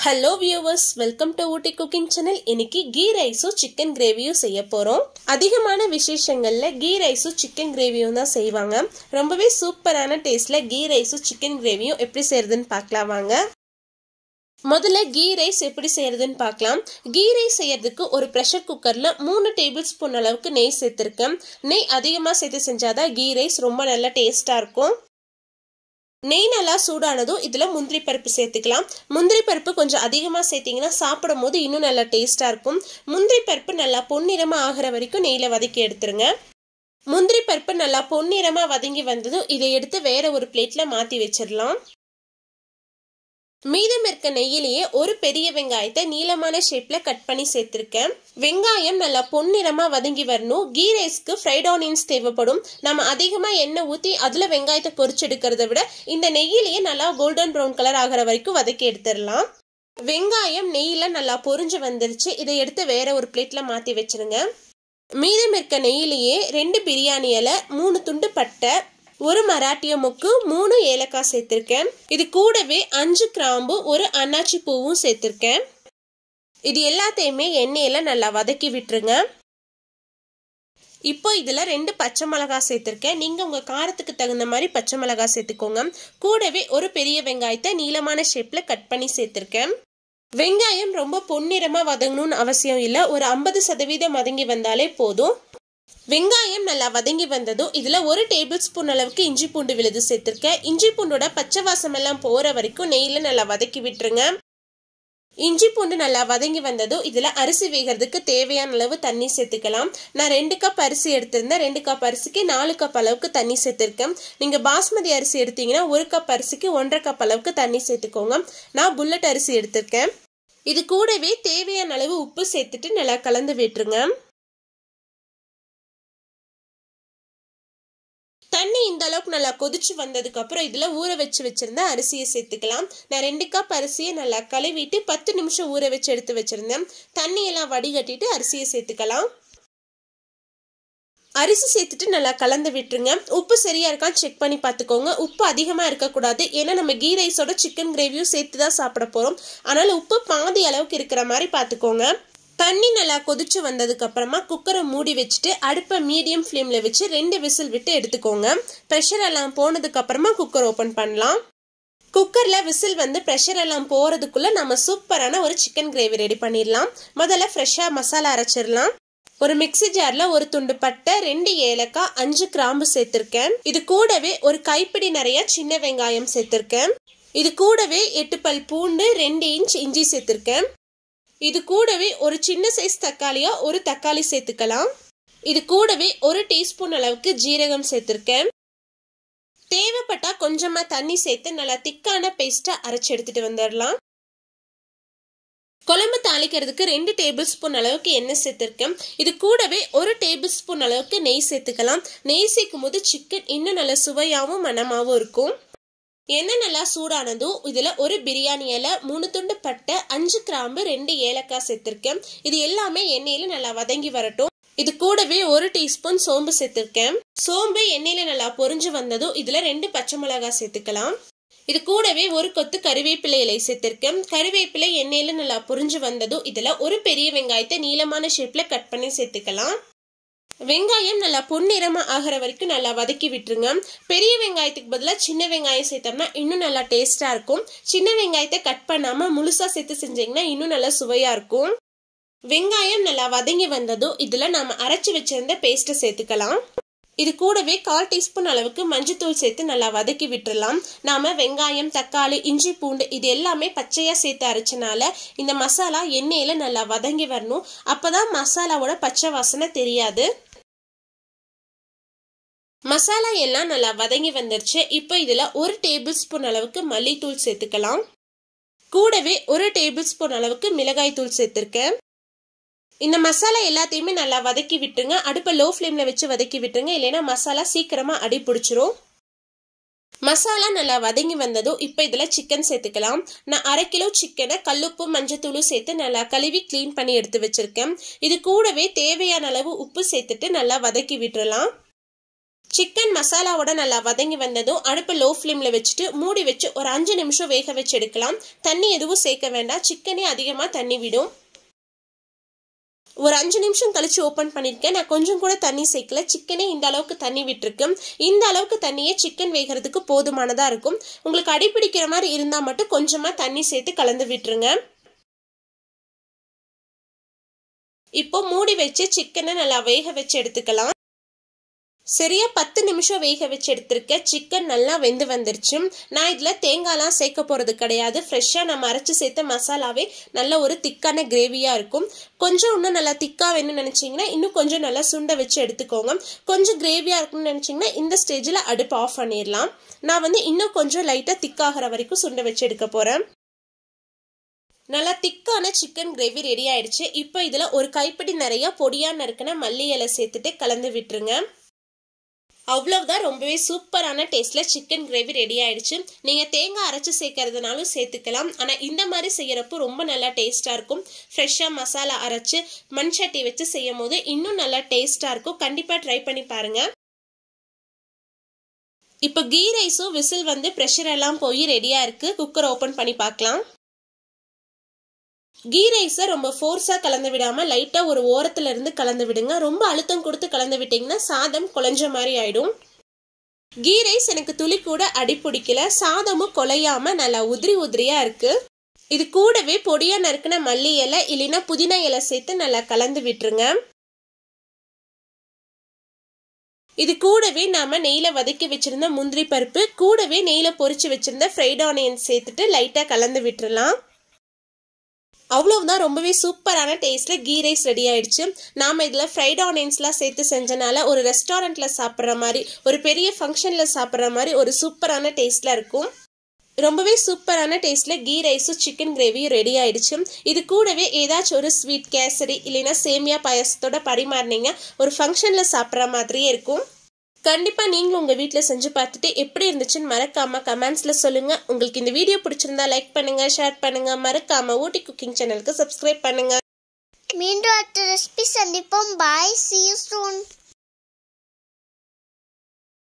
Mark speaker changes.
Speaker 1: hello viewers welcome to Ooty cooking channel இன்னைக்கு கீ ரைஸும் chicken கிரேவியும் செய்ய போகிறோம் அதிகமான விசேஷங்களில் கீ ரைஸும் சிக்கன் கிரேவியும் தான் செய்வாங்க ரொம்பவே சூப்பரான டேஸ்ட்டில் கீ ரைஸும் சிக்கன் கிரேவியும் எப்படி செய்யறதுன்னு பார்க்கலாம் வாங்க முதல்ல கீ ரைஸ் எப்படி செய்யறதுன்னு பார்க்கலாம் கீ ரைஸ் செய்யறதுக்கு ஒரு ப்ரெஷர் குக்கரில் மூணு டேபிள் ஸ்பூன் அளவுக்கு நெய் சேர்த்துருக்கேன் நெய் அதிகமாக சேர்த்து செஞ்சாதான் கீ ரைஸ் ரொம்ப நல்லா டேஸ்ட்டாக இருக்கும் நெய் நல்லா சூடானதும் இதில் முந்திரி பருப்பு சேர்த்துக்கலாம் முந்திரி பருப்பு கொஞ்சம் அதிகமாக சேர்த்திங்கன்னா சாப்பிடும் போது இன்னும் நல்லா டேஸ்ட்டாக இருக்கும் முந்திரி பருப்பு நல்லா பொன்னிறமாக ஆகிற வரைக்கும் நெய்யில் வதக்கி எடுத்துருங்க முந்திரி பருப்பு நல்லா பொன்னிறமாக வதங்கி வந்ததும் இதை எடுத்து வேற ஒரு பிளேட்டில் மாற்றி வச்சிடலாம் மீதம் இருக்க நெய்யிலேயே ஒரு பெரிய வெங்காயத்தை நீளமான ஷேப்ல கட் பண்ணி சேர்த்திருக்கேன் வெங்காயம் நல்லா பொன்னிறமா வதங்கி வரணும் கீ ரைஸ்க்கு ஃப்ரைட் ஆனியன்ஸ் தேவைப்படும் நம்ம அதிகமா எண்ணெய் ஊத்தி அதுல வெங்காயத்தை பொரிச்சு எடுக்கிறத விட இந்த நெய்யிலேயே நல்லா கோல்டன் ப்ரௌன் கலர் ஆகிற வரைக்கும் வதக்கி எடுத்துடலாம் வெங்காயம் நெய்யில நல்லா பொரிஞ்சு வந்துருச்சு இதை எடுத்து வேற ஒரு பிளேட்ல மாத்தி வச்சிருங்க மீதம் இருக்க நெய்யிலேயே ரெண்டு பிரியாணி இலை மூணு துண்டு பட்டை ஒரு மராட்டிய முக்கு மூணு ஏலக்காய் சேர்த்திருக்கேன் இது கூடவே அஞ்சு கிராம்பு ஒரு அன்னாச்சி பூவும் சேர்த்திருக்கேன் இது எல்லாத்தையுமே எண்ணெயில நல்லா வதக்கி விட்டுருங்க இப்போ இதில் ரெண்டு பச்சை மிளகா சேர்த்துருக்கேன் நீங்கள் உங்கள் காரத்துக்கு தகுந்த மாதிரி பச்சை மிளகா சேர்த்துக்கோங்க கூடவே ஒரு பெரிய வெங்காயத்தை நீளமான ஷேப்பில் கட் பண்ணி சேர்த்துருக்கேன் வெங்காயம் ரொம்ப பொன்னிறமாக வதங்கணும்னு அவசியம் இல்லை ஒரு ஐம்பது சதவீதம் வதங்கி வந்தாலே போதும் வெங்காயம் நல்லா வதங்கி வந்ததும் இதில் ஒரு டேபிள் ஸ்பூன் அளவுக்கு இஞ்சி பூண்டு விழுது சேர்த்துருக்கேன் இஞ்சி பூண்டோட பச்சை வாசம் எல்லாம் போகிற வரைக்கும் நெய்யில் நல்லா வதக்கி விட்டுருங்க இஞ்சி பூண்டு நல்லா வதங்கி வந்ததும் இதில் அரிசி வேகிறதுக்கு தேவையான அளவு தண்ணி சேர்த்துக்கலாம் நான் ரெண்டு கப் அரிசி எடுத்திருந்தேன் ரெண்டு கப் அரிசிக்கு நாலு கப் அளவுக்கு தண்ணி சேர்த்துருக்கேன் நீங்கள் பாஸ்மதி அரிசி எடுத்தீங்கன்னா ஒரு கப் அரிசிக்கு ஒன்றரை கப் அளவுக்கு தண்ணி சேர்த்துக்கோங்க நான் புல்லட் அரிசி எடுத்திருக்கேன் இது கூடவே தேவையான அளவு உப்பு சேர்த்துட்டு நல்லா கலந்து விட்டுருங்க தண்ணி இந்த அளவுக்கு நல்லா கொதிச்சு வந்ததுக்கு அப்புறம் இதுல ஊற வச்சு வச்சிருந்த அரிசியை சேர்த்துக்கலாம் நான் ரெண்டு கப் அரிசியை நல்லா கழுவிட்டு பத்து நிமிஷம் ஊற வச்சு எடுத்து வச்சிருந்தேன் தண்ணி எல்லாம் வடிகட்டிட்டு அரிசியை சேர்த்துக்கலாம் அரிசி சேர்த்துட்டு நல்லா கலந்து விட்டுருங்க உப்பு சரியா இருக்கான்னு செக் பண்ணி பார்த்துக்கோங்க உப்பு அதிகமாக இருக்கக்கூடாது ஏன்னா நம்ம கீ ரைஸோட சிக்கன் கிரேவியும் சேர்த்து தான் சாப்பிட போகிறோம் அதனால உப்பு பாதி அளவுக்கு இருக்கிற மாதிரி பார்த்துக்கோங்க தண்ணி நல்லா கொதிச்சு வந்ததுக்கு அப்புறமா குக்கரை மூடி வச்சுட்டு அடுப்பை மீடியம் ஃப்ளேமில் வச்சு ரெண்டு விசில் விட்டு எடுத்துக்கோங்க ப்ரெஷர் எல்லாம் போனதுக்கு அப்புறமா குக்கர் ஓப்பன் பண்ணலாம் குக்கரில் விசில் வந்து ப்ரெஷர் எல்லாம் போகிறதுக்குள்ளே நம்ம சூப்பரான ஒரு சிக்கன் கிரேவி ரெடி பண்ணிடலாம் முதல்ல ஃப்ரெஷ்ஷாக மசாலா அரைச்சிடலாம் ஒரு மிக்சி ஜாரில் ஒரு துண்டு பட்டை ரெண்டு ஏலக்காய் அஞ்சு கிராம்பு சேர்த்துருக்கேன் இது கூடவே ஒரு கைப்பிடி நிறைய சின்ன வெங்காயம் சேர்த்துருக்கேன் இது கூடவே எட்டு பல் பூண்டு ரெண்டு இன்ச் இஞ்சி சேர்த்துருக்கேன் இது கூடவே ஒரு சின்ன சைஸ் தக்காளியா ஒரு தக்காளி சேர்த்துக்கலாம் இது கூடவே ஒரு டீஸ்பூன் அளவுக்கு ஜீரகம் சேர்த்துருக்கேன் தேவைப்பட்டா கொஞ்சமா தண்ணி சேர்த்து நல்லா திக்கான பேஸ்டா அரைச்சு எடுத்துட்டு வந்துடலாம் குழம்பு தாளிக்கிறதுக்கு ரெண்டு டேபிள் ஸ்பூன் அளவுக்கு எண்ணெய் சேர்த்துருக்கேன் இது கூடவே ஒரு டேபிள் ஸ்பூன் அளவுக்கு நெய் சேர்த்துக்கலாம் நெய் சேர்க்கும் போது சிக்கன் இன்னும் நல்ல சுவையாகவும் மனமாகவும் இருக்கும் எண்ணெய் நல்லா சூடானதும் இதில் ஒரு பிரியாணி இலை மூணு துண்டு பட்டை அஞ்சு கிராம்பு ரெண்டு ஏலக்காய் சேர்த்துருக்கேன் இது எல்லாமே எண்ணெயில் நல்லா வதங்கி வரட்டும் இது கூடவே ஒரு டீஸ்பூன் சோம்பு சேர்த்துருக்கேன் சோம்பு எண்ணெயில் நல்லா பொரிஞ்சு வந்ததும் இதில் ரெண்டு பச்சை மிளகாய் சேர்த்துக்கலாம் இது கூடவே ஒரு கொத்து கருவேப்பிலை இலை சேர்த்திருக்கேன் கருவேப்பிலை எண்ணெயில நல்லா புரிஞ்சு வந்ததும் இதுல ஒரு பெரிய வெங்காயத்தை நீளமான ஷேப்ல கட் பண்ணி சேர்த்துக்கலாம் வெங்காயம் நல்லா பொன்னிறமா ஆகிற வரைக்கும் நல்லா வதக்கி விட்டுருங்க பெரிய வெங்காயத்துக்கு பதிலாக சின்ன வெங்காயம் சேர்த்தோம்னா இன்னும் நல்லா டேஸ்டா இருக்கும் சின்ன வெங்காயத்தை கட் பண்ணாம முழுசா சேர்த்து செஞ்சீங்கன்னா இன்னும் நல்லா சுவையா இருக்கும் வெங்காயம் நல்லா வதங்கி வந்ததும் இதுல நாம அரைச்சு வச்சிருந்த பேஸ்ட்டை சேர்த்துக்கலாம் இது கூடவே கால் டீஸ்பூன் அளவுக்கு மஞ்சத்தூள் சேர்த்து நல்லா வதக்கி விட்டுறலாம் நாம வெங்காயம் தக்காளி இஞ்சி பூண்டு இது எல்லாமே பச்சையா சேர்த்து அரைச்சனால இந்த மசாலா எண்ணெயில நல்லா வதங்கி வரணும் அப்பதான் மசாலாவோட பச்சை வாசனை தெரியாது மசாலா எல்லாம் நல்லா வதங்கி வந்துருச்சு இப்போ இதுல ஒரு டேபிள் ஸ்பூன் அளவுக்கு மல்லித்தூள் சேர்த்துக்கலாம் கூடவே ஒரு டேபிள் ஸ்பூன் அளவுக்கு மிளகாய் தூள் சேர்த்திருக்கேன் இந்த மசாலா எல்லாத்தையுமே நல்லா வதக்கி விட்டுருங்க அடுப்பை லோ ஃப்ளேமில் வச்சு வதக்கி விட்டுருங்க இல்லைன்னா மசாலா சீக்கிரமாக அடி பிடிச்சிரும் மசாலா நல்லா வதங்கி வந்ததும் இப்போ இதில் சிக்கன் சேர்த்துக்கலாம் நான் அரை கிலோ சிக்கனை கல்லுப்பு மஞ்சத்தூளும் சேர்த்து நல்லா கழுவி க்ளீன் பண்ணி எடுத்து வச்சிருக்கேன் இது கூடவே தேவையான அளவு உப்பு சேர்த்துட்டு நல்லா வதக்கி விட்டுறலாம் சிக்கன் மசாலாவோட நல்லா வதங்கி வந்ததும் அடுப்பை லோ ஃப்ளேமில் வச்சுட்டு மூடி வச்சு ஒரு அஞ்சு நிமிஷம் வேக வச்சு எடுக்கலாம் தண்ணி எதுவும் சேர்க்க வேண்டாம் சிக்கனே அதிகமாக தண்ணி விடும் ஒரு அஞ்சு நிமிஷம் கழிச்சு ஓப்பன் பண்ணியிருக்கேன் நான் கொஞ்சம் கூட தண்ணி சேர்க்கல சிக்கனே இந்த அளவுக்கு தண்ணி விட்டுருக்கு இந்த அளவுக்கு தண்ணியே சிக்கன் வேகிறதுக்கு போதுமானதாக இருக்கும் உங்களுக்கு அடிப்பிடிக்கிற மாதிரி இருந்தால் மட்டும் கொஞ்சமாக தண்ணி சேர்த்து கலந்து விட்டுருங்க இப்போ மூடி வச்சு சிக்கனை நல்லா வேக வச்சு எடுத்துக்கலாம் சரியா பத்து நிமிஷம் வேக வச்சு எடுத்திருக்க சிக்கன் நல்லா வெந்து வந்துருச்சு நான் இதில் தேங்காய்லாம் சேர்க்க போகிறது கிடையாது ஃப்ரெஷ்ஷாக நம்ம அரைச்சி சேர்த்த மசாலாவே நல்ல ஒரு திக்கான கிரேவியாக இருக்கும் கொஞ்சம் இன்னும் நல்லா திக்காக வேணும்னு நினச்சிங்கன்னா இன்னும் கொஞ்சம் நல்லா சுண்டை வச்சு எடுத்துக்கோங்க கொஞ்சம் கிரேவியாக இருக்கும்னு நினச்சிங்கன்னா இந்த ஸ்டேஜில் அடுப்பு ஆஃப் பண்ணிடலாம் நான் வந்து இன்னும் கொஞ்சம் லைட்டாக திக்காகிற வரைக்கும் சுண்டை வச்சு எடுக்க போகிறேன் நல்லா திக்கான சிக்கன் கிரேவி ரெடி ஆயிடுச்சு இப்போ இதில் ஒரு கைப்பிடி நிறைய பொடியாக நறுக்கின மல்லி இலை சேர்த்துட்டு கலந்து விட்டுருங்க அவ்வளவுதான் ரொம்பவே சூப்பரான டேஸ்ட்டில் சிக்கன் கிரேவி ரெடி ஆயிடுச்சு நீங்கள் தேங்காய் அரைச்சி சேர்க்கறதுனாலும் சேர்த்துக்கலாம் ஆனால் இந்த மாதிரி செய்கிறப்போ ரொம்ப நல்லா டேஸ்ட்டாக இருக்கும் ஃப்ரெஷ்ஷாக மசாலா அரைச்சி மண் சட்டி வச்சு செய்யும் போது இன்னும் நல்லா டேஸ்ட்டாக இருக்கும் கண்டிப்பாக ட்ரை பண்ணி பாருங்கள் இப்போ கீ ரைஸும் விசில் வந்து ப்ரெஷர் எல்லாம் போய் ரெடியாக இருக்குது குக்கர் ஓப்பன் பண்ணி பார்க்கலாம் கீ ரைஸை ரொம்ப ஃபோர்ஸாக கலந்து விடாமல் லைட்டாக ஒரு ஓரத்துல இருந்து கலந்து விடுங்க ரொம்ப அழுத்தம் கொடுத்து கலந்து விட்டிங்கன்னா சாதம் குழஞ்ச மாதிரி ஆயிடும் கீ ரைஸ் எனக்கு துளி கூட அடி பிடிக்கல சாதமும் குலையாம நல்லா உதிரி உதிரியா இருக்கு இது கூடவே பொடியா நறுக்கின மல்லி இலை இல்லைன்னா புதினா இலை சேர்த்து நல்லா கலந்து விட்டுருங்க இது கூடவே நாம நெய்ல வதக்கி வச்சிருந்த முந்திரி பருப்பு கூடவே நெய்ல பொரிச்சு வச்சிருந்த ஃப்ரைட் ஆனியன் சேர்த்துட்டு லைட்டா கலந்து விட்டுறலாம் அவ்வளவுதான் ரொம்பவே சூப்பரான டேஸ்ட்டில் கீ ரைஸ் ரெடி ஆயிடுச்சு நாம் இதில் ஃப்ரைட் ஆனியன்ஸ்லாம் சேர்த்து செஞ்சனால ஒரு ரெஸ்டாரண்ட்டில் சாப்பிட்ற மாதிரி ஒரு பெரிய ஃபங்க்ஷனில் சாப்பிட்ற மாதிரி ஒரு சூப்பரான டேஸ்ட்டில் இருக்கும் ரொம்பவே சூப்பரான டேஸ்ட்டில் கீ ரைஸும் சிக்கன் கிரேவியும் ரெடி ஆயிடுச்சு இது கூடவே ஏதாச்சும் ஒரு ஸ்வீட் கேசரி இல்லைன்னா சேமியா பாயசத்தோட பரிமாறினீங்க ஒரு ஃபங்க்ஷனில் சாப்பிட்ற மாதிரியே இருக்கும் கண்டிப்பாக நீங்களும் உங்கள் வீட்டில் செஞ்சு பார்த்துட்டு எப்படி இருந்துச்சுன்னு மறக்காமல் கமெண்ட்ஸில் சொல்லுங்கள் உங்களுக்கு இந்த வீடியோ பிடிச்சிருந்தா லைக் பண்ணுங்கள் ஷேர் பண்ணுங்கள் மறக்காமல் ஊட்டி குக்கிங் சேனலுக்கு சப்ஸ்கிரைப் பண்ணுங்கள்
Speaker 2: மீண்டும் அடுத்த ரெசிபி சந்திப்போம் பாய் சி யூ சூன்